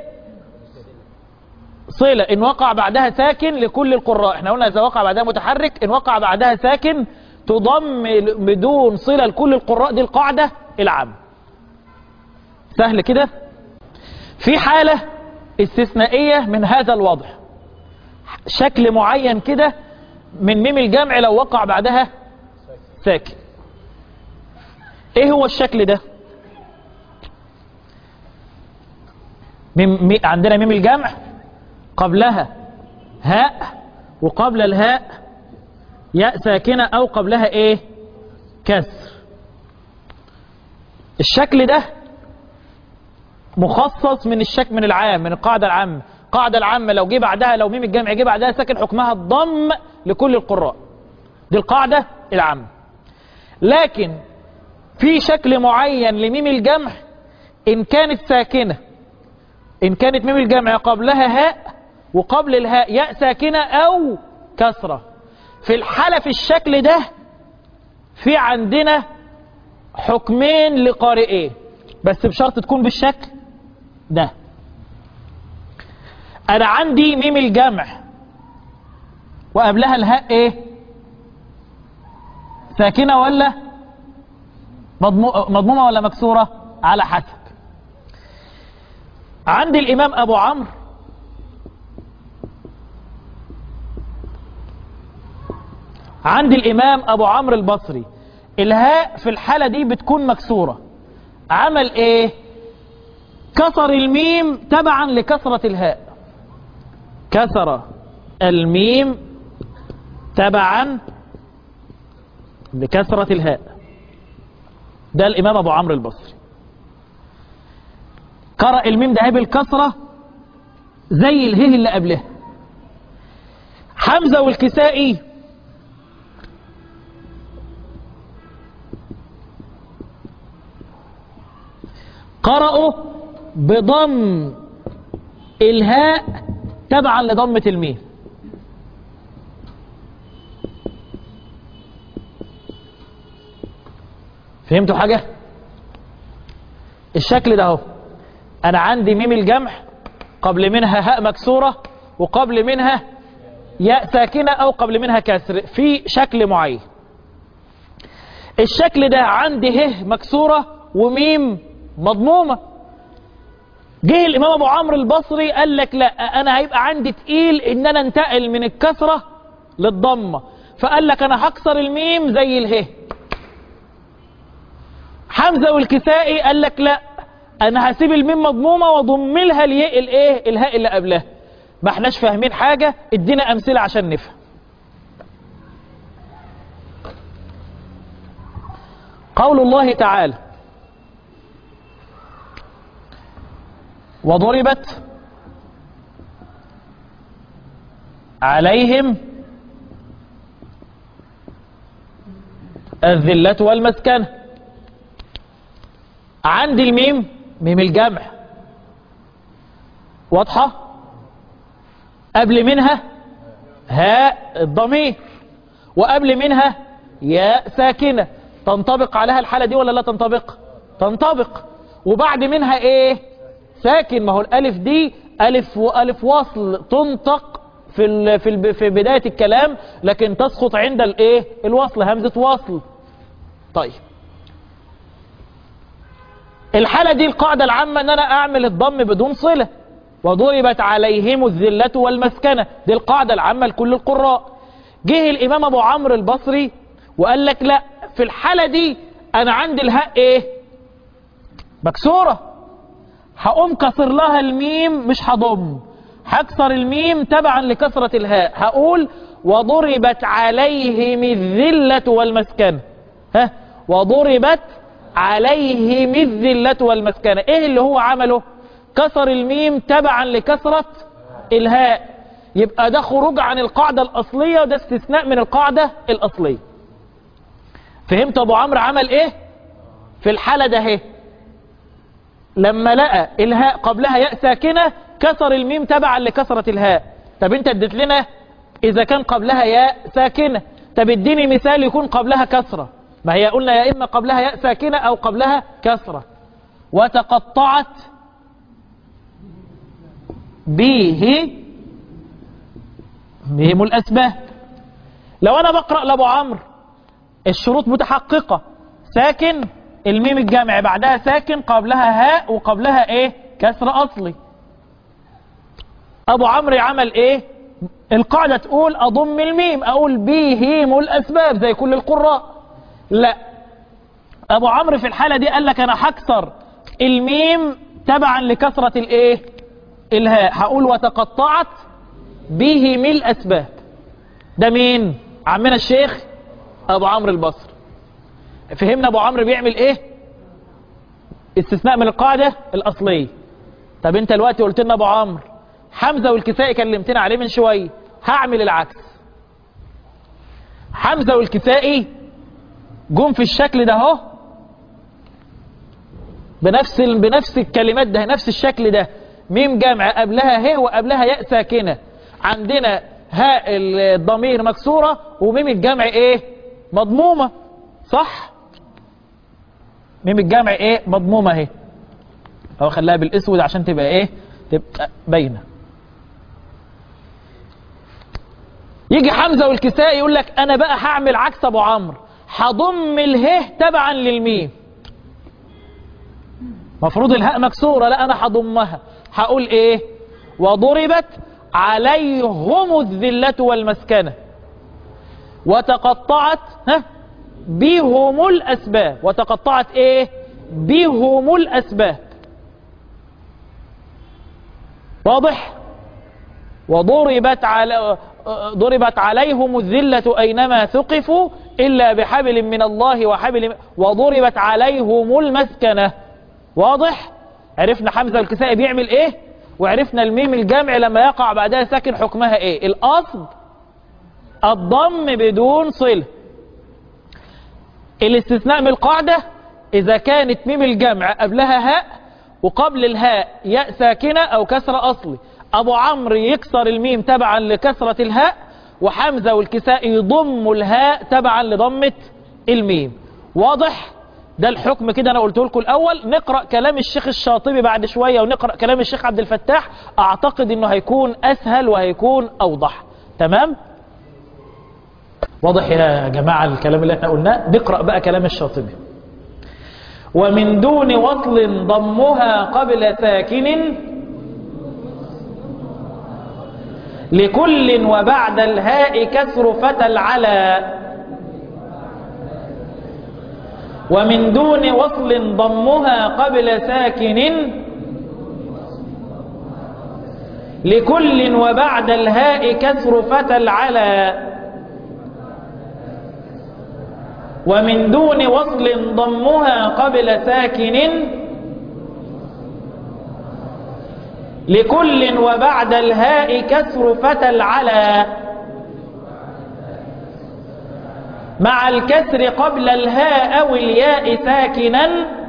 صلة إن وقع بعدها ساكن لكل القراء احنا قلنا إذا وقع بعدها متحرك إن وقع بعدها ساكن تضم بدون صلة لكل القراء دي القاعدة العامة سهل كده في حالة استثنائية من هذا الوضع شكل معين كده من ميم الجمع لو وقع بعدها ساكن ايه هو الشكل ده ميم مي عندنا ميم الجمع قبلها هاء وقبل الهاء ياء ساكنة او قبلها ايه كسر الشكل ده مخصص من الشك من العام من القاعدة العامة القاعدة العامة لو جه بعدها لو ميم الجمع جه بعدها ساكن حكمها الضم لكل القراء دي القاعدة العامة لكن في شكل معين لميم الجمع إن كانت ساكنة إن كانت ميم الجمع قبلها هاء وقبل الهاء ياء ساكنة أو كسرة في الحالة في الشكل ده في عندنا حكمين لقارئين بس بشرط تكون بالشكل ده أنا عندي ميم الجمع وقبلها الهاء إيه ساكنة ولا مضمومة ولا مكسورة على حسب عند الإمام أبو عمرو عند الإمام أبو عمرو البصري الهاء في الحالة دي بتكون مكسورة عمل إيه كسر الميم تبعا لكسرة الهاء كسر الميم تبعا لكسرة الهاء ده الإمام أبو عمرو البصري قرأ الميم ده بالكسرة زي الهه اللي قبلها حمزة والكسائي قرأوا بضم الهاء تبعا لضمة الميم فهمتوا حاجة الشكل ده اهو انا عندي ميم الجمع قبل منها هاء مكسورة وقبل منها ياء ساكنة او قبل منها كسر في شكل معين الشكل ده عندي ه مكسورة وميم مضمومة جه الامام ابو عمرو البصري قال لك لا انا هيبقى عندي تقيل ان انا انتقل من الكسرة للضمة فقال لك انا هكسر الميم زي اله حمزة والكسائي قال لك لا انا هسيب الميم مضمومة واضم لها الياء الايه الهاء اللي قبلها ما احناش فاهمين حاجة ادينا امثلة عشان نفهم قول الله تعالى وضربت عليهم الذلة والمسكنة عندي الميم ميم الجمع واضحة قبل منها هاء الضمير وقبل منها ياء ساكنة تنطبق عليها الحالة دي ولا لا تنطبق تنطبق وبعد منها ايه ساكن ما هو الالف دي الف والف وصل تنطق في ال في ال في بداية الكلام لكن تسقط عند الايه الوصل همزة وصل طيب الحالة دي القاعدة العامة ان انا اعمل الضم بدون صلة وضربت عليهم الذلة والمسكنة دي القاعدة العامة لكل القراء جه الامام ابو عمرو البصري وقال لك لا في الحالة دي انا عندي الهاء ايه مكسورة هقوم كسر لها الميم مش هضم هكسر الميم تبعا لكسرة الهاء هقول وضربت عليهم الذلة والمسكنة ها وضربت عليهم الذلة والمسكنة ايه اللي هو عمله كسر الميم تبعا لكسرة الهاء يبقى ده خروج عن القاعدة الأصلية وده استثناء من القاعدة الأصلية فهمت أبو عمرو عمل إيه في الحالة ده اهي لما لقى الهاء قبلها ياء ساكنة كسر الميم تبعا لكسرة الهاء طب انت اديت لنا إذا كان قبلها ياء ساكنة طب اديني مثال يكون قبلها كسرة ما هي قلنا يا إما قبلها ياء ساكنة أو قبلها كسرة وتقطعت به بهم الأسباب لو أنا بقرأ لأبو عمرو الشروط متحققة ساكن الميم الجامع بعدها ساكن قبلها هاء وقبلها ايه كسر أصلي أبو عمرو عمل ايه القاعدة تقول أضم الميم أقول بهم الأسباب زي كل القراء لا أبو عمرو في الحالة دي قال لك أنا هكسر الميم تبعا لكسرة الايه الهاء هقول وتقطعت بهم الأسباب ده مين عمنا الشيخ أبو عمرو البصري فهمنا أبو عمرو بيعمل إيه استثناء من القاعدة الأصلية طب أنت دلوقتي قلت لنا أبو عمرو حمزة والكسائي كلمتنا عليه من شوية هعمل العكس حمزة والكسائي جم في الشكل ده اهو بنفس ال... بنفس الكلمات ده نفس الشكل ده ميم جمع قبلها ه وقبلها ياء ساكنه عندنا هاء الضمير مكسوره وميم الجمع ايه مضمومه صح ميم الجمع ايه مضمومه اهي اهو خليها بالاسود عشان تبقى ايه تبقى باينه يجي حمزه والكسائي يقول لك انا بقى هعمل عكس ابو عمرو هضم اله تبعا للميم مفروض الهاء مكسورة لا أنا هضمها هقول إيه وضربت عليهم الذلة والمسكنة وتقطعت ها بهم الأسباب وتقطعت إيه بهم الأسباب واضح وضربت على ضربت عليهم الذلة أينما ثقفوا إلا بحبل من الله وحبل وضربت عليهم المسكنة واضح عرفنا حمزة الكسائي بيعمل ايه وعرفنا الميم الجمع لما يقع بعدها ساكن حكمها ايه الاصل الضم بدون صلة الاستثناء من القاعدة اذا كانت ميم الجمع قبلها هاء وقبل الهاء ياء ساكنة او كسر اصلي ابو عمرو يكسر الميم تبعا لكسرة الهاء وحمزة والكسائي يضم الهاء تبعا لضمة الميم واضح ده الحكم كده انا قلت لكم الاول نقرا كلام الشيخ الشاطبي بعد شويه ونقرا كلام الشيخ عبد الفتاح اعتقد انه هيكون اسهل وهيكون اوضح تمام واضح يا جماعه الكلام اللي احنا قلناه نقرا بقى كلام الشاطبي ومن دون وصل ضمها قبل ساكن لكل وبعد الهاء كسر فتى العلى ومن دون وصل ضمها قبل ساكن لكل وبعد الهاء كسر فتى العلى ومن دون وصل ضمها قبل ساكن لكل وبعد الهاء كسر فتى العلى مع الكسر قبل الهاء أو الياء ساكنا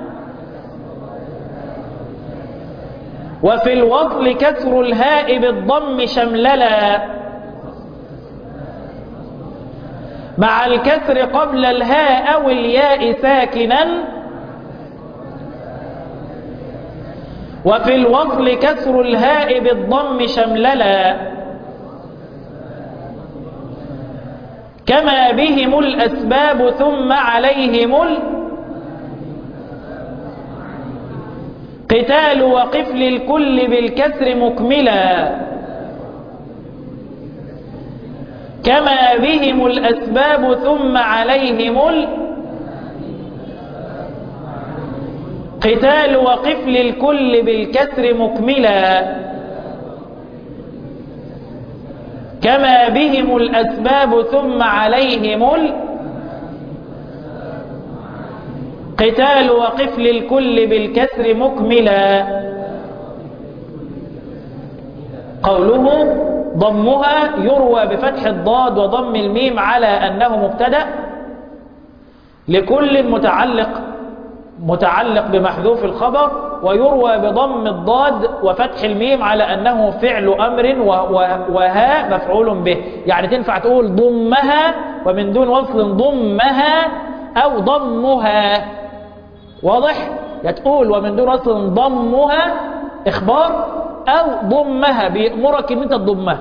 وفي الوصل كسر الهاء بالضم شمللا مع الكسر قبل الهاء أو الياء ساكنا وفي الوصل كسر الهاء بالضم شمللا كما بهم الأسباب ثم عليهم قتال وقفل الكل بالكسر مكملا كما بهم الأسباب ثم عليهم قتال وقفل الكل بالكسر مكملا كما بهم الأسباب ثم عليهم قتال وقف للكل بالكسر مكملا قوله ضمها يروى بفتح الضاد وضم الميم على أنه مبتدأ لكل متعلق متعلق بمحذوف الخبر ويروى بضم الضاد وفتح الميم على أنه فعل أمر وها مفعول به يعني تنفع تقول ضمها ومن دون وصل ضمها أو ضمها واضح تقول ومن دون وصل ضمها إخبار أو ضمها بيأمرك أن أنت تضمها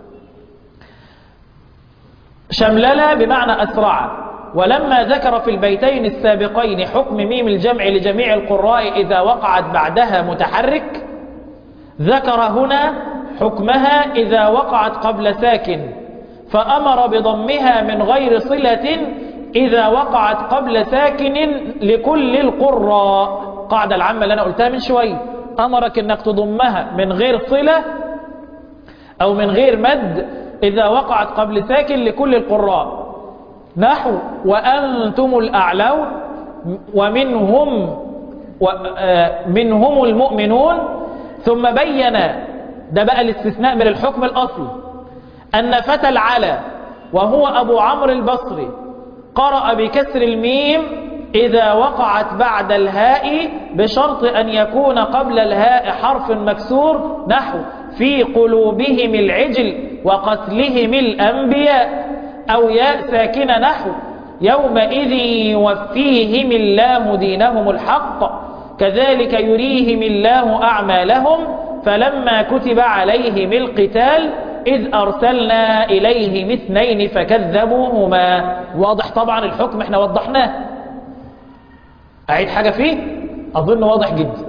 شمللة بمعنى أسرع ولما ذكر في البيتين السابقين حكم ميم الجمع لجميع القراء إذا وقعت بعدها متحرك ذكر هنا حكمها إذا وقعت قبل ساكن فأمر بضمها من غير صلة إذا وقعت قبل ساكن لكل القراء قاعدة العامة اللي أنا قلتها من شوي أمرك أنك تضمها من غير صلة أو من غير مد إذا وقعت قبل ساكن لكل القراء نحو وأنتم الأعلون ومنهم منهم المؤمنون ثم بين ده بقى الاستثناء من الحكم الأصلي أن فتى العلا وهو أبو عمرو البصري قرأ بكسر الميم إذا وقعت بعد الهاء بشرط أن يكون قبل الهاء حرف مكسور نحو في قلوبهم العجل وقتلهم الأنبياء أو ياء ساكنة نحو يومئذ يوفيهم الله دينهم الحق كذلك يريهم الله أعمالهم فلما كتب عليهم القتال إذ أرسلنا إليهم اثنين فكذبوهما واضح طبعا الحكم احنا وضحناه أعيد حاجة فيه أظن واضح جدا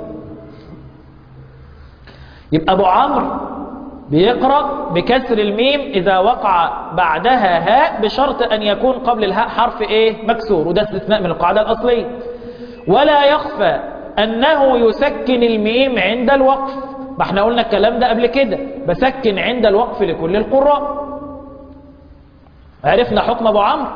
يبقى أبو عمرو بيقرأ بكسر الميم إذا وقع بعدها هاء بشرط أن يكون قبل الهاء حرف إيه مكسور وده استثناء من القاعدة الأصلية ولا يخفى أنه يسكن الميم عند الوقف ما احنا قلنا الكلام ده قبل كده بسكن عند الوقف لكل القراء عرفنا حكم أبو عمرو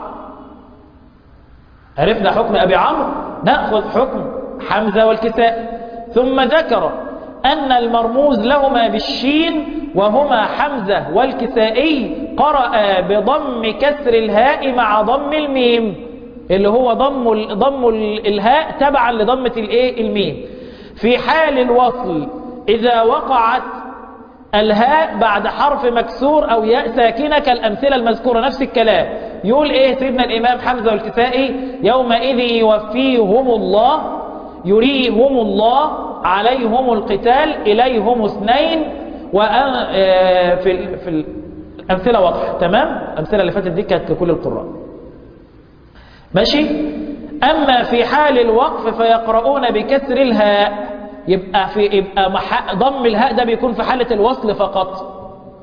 عرفنا حكم أبي عمرو نأخذ حكم حمزة والكساء ثم ذكر أن المرموز لهما بالشين وهما حمزة والكسائي قرأ بضم كسر الهاء مع ضم الميم اللي هو ضم ضم الهاء تبعا لضمة الايه الميم في حال الوصل إذا وقعت الهاء بعد حرف مكسور أو ياء ساكنة كالأمثلة المذكورة نفس الكلام يقول إيه سيدنا الإمام حمزة والكسائي يومئذ يوفيهم الله يريهم الله عليهم القتال إليهم اثنين وأن في في الأمثلة واضحة تمام الأمثلة اللي فاتت دي كانت لكل القراء ماشي أما في حال الوقف فيقرؤون بكسر الهاء يبقى في يبقى ضم الهاء ده بيكون في حالة الوصل فقط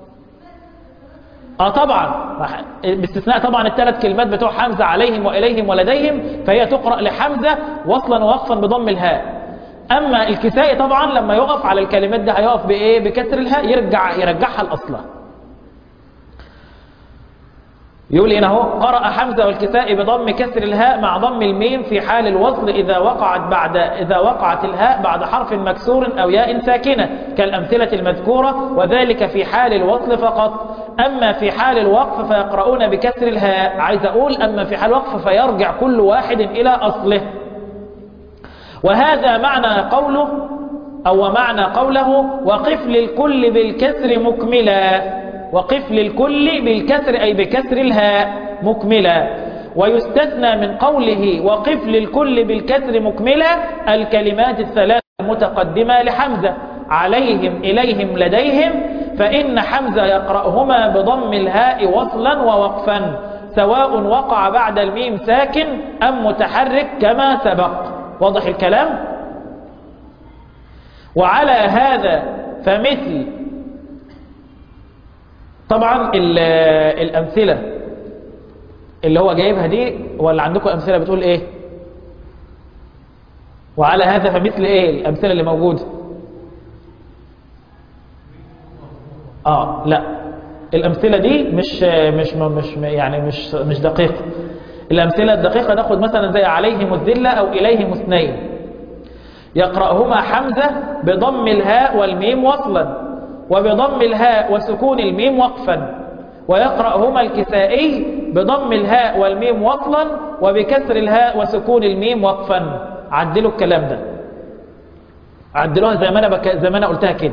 اه طبعا باستثناء طبعا الثلاث كلمات بتوع حمزة عليهم وإليهم ولديهم فهي تقرأ لحمزة وصلا ووقفا بضم الهاء أما الكسائي طبعا لما يقف على الكلمات ده هيقف بإيه بكسر الهاء يرجع يرجعها لأصلها يقول هنا اهو قرأ حمزة والكسائي بضم كسر الهاء مع ضم الميم في حال الوصل إذا وقعت بعد إذا وقعت الهاء بعد حرف مكسور أو ياء ساكنة كالأمثلة المذكورة وذلك في حال الوصل فقط أما في حال الوقف فيقرؤون بكسر الهاء عايز أقول أما في حال الوقف فيرجع كل واحد إلى أصله وهذا معنى قوله أو معنى قوله وقف للكل بالكسر مكملا وقف للكل بالكسر أي بكسر الهاء مكملا ويستثنى من قوله وقف للكل بالكسر مكملا الكلمات الثلاث المتقدمة لحمزة عليهم إليهم لديهم فإن حمزة يقرأهما بضم الهاء وصلا ووقفا سواء وقع بعد الميم ساكن أم متحرك كما سبق واضح الكلام وعلى هذا فمثل طبعا الأمثلة اللي هو جايبها دي ولا عندكم أمثلة بتقول إيه وعلى هذا فمثل إيه الأمثلة اللي موجودة آه لا الأمثلة دي مش مش مش يعني مش مش دقيقة الأمثلة الدقيقة ناخد مثلا زي عليهم الذلة أو إليهم اثنين يقرأهما حمزة بضم الهاء والميم وصلا وبضم الهاء وسكون الميم وقفا ويقرأهما الكسائي بضم الهاء والميم وصلا وبكسر الهاء وسكون الميم وقفا عدلوا الكلام ده عدلوها زي ما انا بك... زي ما انا قلتها كده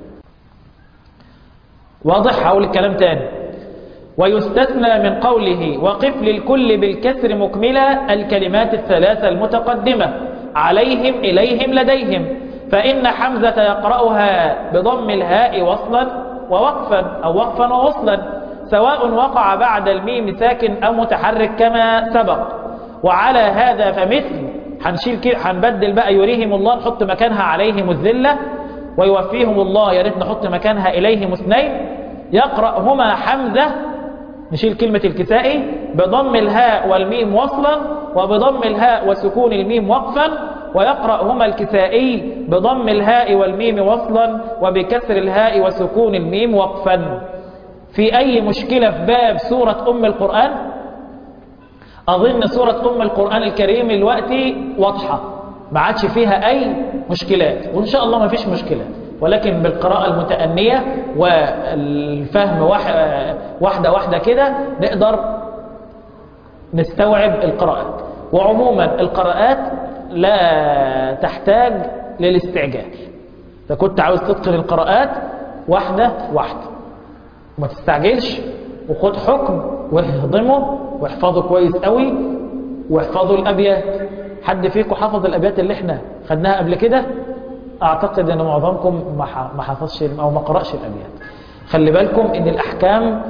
واضح هقول الكلام تاني ويستثنى من قوله وقف للكل بالكسر مكملا الكلمات الثلاثة المتقدمة عليهم إليهم لديهم فإن حمزة يقرأها بضم الهاء وصلا ووقفا أو وقفا ووصلا سواء وقع بعد الميم ساكن أو متحرك كما سبق وعلى هذا فمثل هنشيل كده هنبدل بقى يريهم الله نحط مكانها عليهم الذلة ويوفيهم الله يا ريت نحط مكانها إليهم اثنين يقرأهما حمزة نشيل كلمة الكسائي بضم الهاء والميم وصلا وبضم الهاء وسكون الميم وقفا ويقرأهما الكسائي بضم الهاء والميم وصلا وبكسر الهاء وسكون الميم وقفا في أي مشكلة في باب سورة أم القرآن أظن سورة أم القرآن الكريم الوقت واضحة ما عادش فيها أي مشكلات وإن شاء الله ما فيش مشكلات ولكن بالقراءة المتأنية والفهم واحدة واحدة كده نقدر نستوعب القراءات وعموما القراءات لا تحتاج للاستعجال فكنت عاوز تتقن القراءات واحدة واحدة وما تستعجلش وخد حكم واهضمه واحفظه كويس قوي واحفظوا الأبيات حد فيكم حفظ الأبيات اللي احنا خدناها قبل كده أعتقد أن معظمكم ما حفظش أو ما قرأش الأبيات خلي بالكم أن الأحكام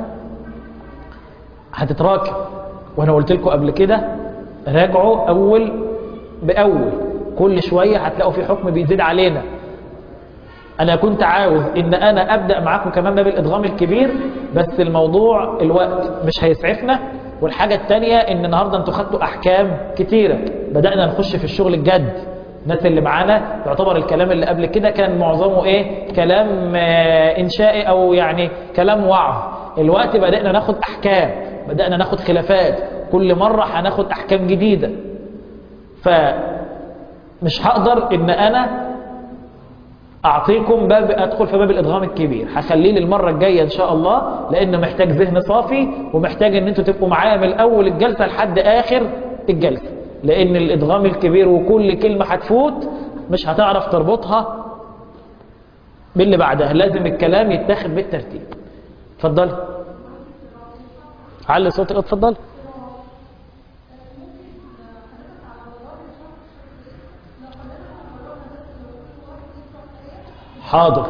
هتتراكم وأنا قلت لكم قبل كده راجعوا أول بأول كل شوية هتلاقوا في حكم بيزيد علينا أنا كنت عاوز إن أنا أبدأ معاكم كمان باب الإدغام الكبير بس الموضوع الوقت مش هيسعفنا والحاجة التانية إن النهاردة أنتوا خدتوا أحكام كتيرة بدأنا نخش في الشغل الجد الناس اللي معانا يعتبر الكلام اللي قبل كده كان معظمه ايه كلام آه انشائي او يعني كلام وعظ الوقت بدأنا ناخد احكام بدأنا ناخد خلافات كل مرة هناخد احكام جديدة فمش هقدر ان انا اعطيكم باب ادخل في باب الادغام الكبير هخليه للمرة الجاية ان شاء الله لانه محتاج ذهن صافي ومحتاج ان انتوا تبقوا معايا من اول الجلسة لحد اخر الجلسة لأن الإدغام الكبير وكل كلمة هتفوت مش هتعرف تربطها باللي بعدها لازم الكلام يتاخد بالترتيب اتفضل علي صوتك اتفضل حاضر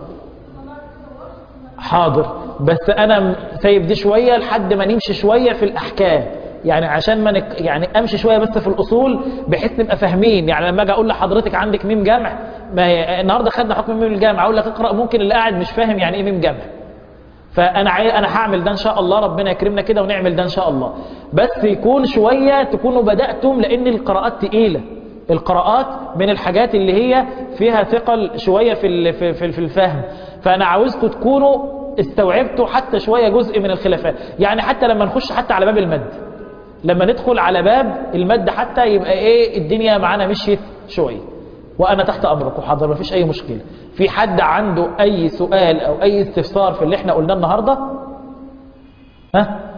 حاضر بس انا سايب دي شوية لحد ما نمشي شوية في الاحكام يعني عشان ما نك... يعني امشي شويه بس في الاصول بحيث نبقى فاهمين يعني لما اجي اقول لحضرتك عندك ميم جمع ما هي... النهارده خدنا حكم ميم الجمع اقول لك اقرا ممكن اللي قاعد مش فاهم يعني ايه ميم جمع فانا عاي... انا هعمل ده ان شاء الله ربنا يكرمنا كده ونعمل ده ان شاء الله بس يكون شويه تكونوا بداتم لان القراءات تقيله القراءات من الحاجات اللي هي فيها ثقل شويه في ال... في في الفهم فانا عاوزكم تكونوا استوعبتوا حتى شويه جزء من الخلافات يعني حتى لما نخش حتى على باب المد لما ندخل على باب المد حتى يبقى ايه الدنيا معانا مشيت شوية وانا تحت امركم حاضر ما فيش اي مشكلة في حد عنده اي سؤال او اي استفسار في اللي احنا قلناه النهاردة ها